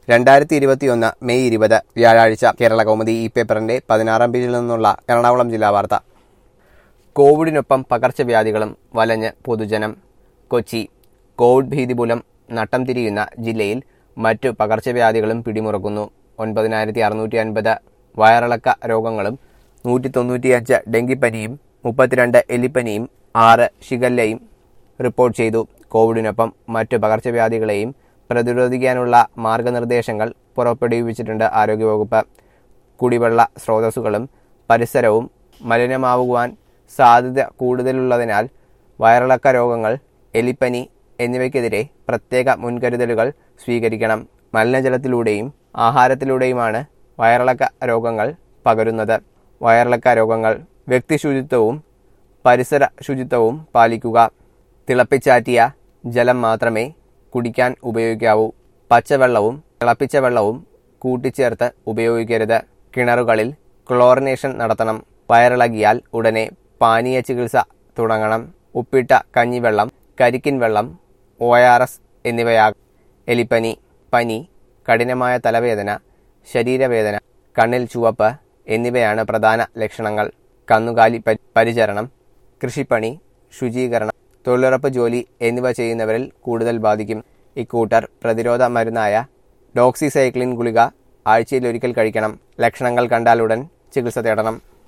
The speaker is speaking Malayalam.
രണ്ടായിരത്തി ഇരുപത്തിയൊന്ന് മെയ് ഇരുപത് വ്യാഴാഴ്ച കേരള കൗമുദി ഈ പേപ്പറിന്റെ പതിനാറാം പേജിൽ നിന്നുള്ള എറണാകുളം ജില്ലാ വാർത്ത കോവിഡിനൊപ്പം പകർച്ചവ്യാധികളും വലഞ്ഞ് പൊതുജനം കൊച്ചി കോവിഡ് ഭീതി മൂലം നട്ടം തിരിയുന്ന ജില്ലയിൽ മറ്റു പകർച്ചവ്യാധികളും പിടിമുറുക്കുന്നു ഒൻപതിനായിരത്തി അറുന്നൂറ്റി അൻപത് വയറിളക്ക രോഗങ്ങളും നൂറ്റി തൊണ്ണൂറ്റിയഞ്ച് ഡെങ്കിപ്പനിയും മുപ്പത്തിരണ്ട് എലിപ്പനിയും ആറ് ഷിഗല്ലയും റിപ്പോർട്ട് ചെയ്തു കോവിഡിനൊപ്പം മറ്റു പകർച്ചവ്യാധികളെയും പ്രതിരോധിക്കാനുള്ള മാർഗനിർദ്ദേശങ്ങൾ പുറപ്പെടുവിച്ചിട്ടുണ്ട് ആരോഗ്യവകുപ്പ് കുടിവെള്ള സ്രോതസ്സുകളും പരിസരവും മലിനമാവുവാൻ സാധ്യത കൂടുതലുള്ളതിനാൽ വയറിളക്ക രോഗങ്ങൾ എലിപ്പനി എന്നിവയ്ക്കെതിരെ പ്രത്യേക മുൻകരുതലുകൾ സ്വീകരിക്കണം മലിനജലത്തിലൂടെയും ആഹാരത്തിലൂടെയുമാണ് വയറിളക്ക രോഗങ്ങൾ പകരുന്നത് വയറിളക്ക രോഗങ്ങൾ വ്യക്തി ശുചിത്വവും പരിസര ശുചിത്വവും പാലിക്കുക തിളപ്പിച്ചാറ്റിയ ജലം മാത്രമേ കുടിക്കാൻ ഉപയോഗിക്കാവൂ പച്ചവെള്ളവും തിളപ്പിച്ച വെള്ളവും കൂട്ടിച്ചേർത്ത് ഉപയോഗിക്കരുത് കിണറുകളിൽ ക്ലോറിനേഷൻ നടത്തണം വയറിളകിയാൽ ഉടനെ പാനീയ ചികിത്സ തുടങ്ങണം ഉപ്പിട്ട കഞ്ഞിവെള്ളം കരിക്കിൻ വെള്ളം ഒ ആർ എസ് എന്നിവയാകും എലിപ്പനി പനി കഠിനമായ തലവേദന ശരീരവേദന കണ്ണിൽ ചുവപ്പ് എന്നിവയാണ് പ്രധാന ലക്ഷണങ്ങൾ കന്നുകാലി പരി- പരിചരണം കൃഷിപ്പണി ശുചീകരണം തൊഴിലുറപ്പ് ജോലി എന്നിവ ചെയ്യുന്നവരിൽ കൂടുതൽ ബാധിക്കും ഇക്കൂട്ടർ പ്രതിരോധ മരുന്നായ ഡോക്സിസൈക്ലിൻ ഗുളിക ആഴ്ചയിൽ ഒരിക്കൽ കഴിക്കണം ലക്ഷണങ്ങൾ കണ്ടാലുടൻ ചികിത്സ തേടണം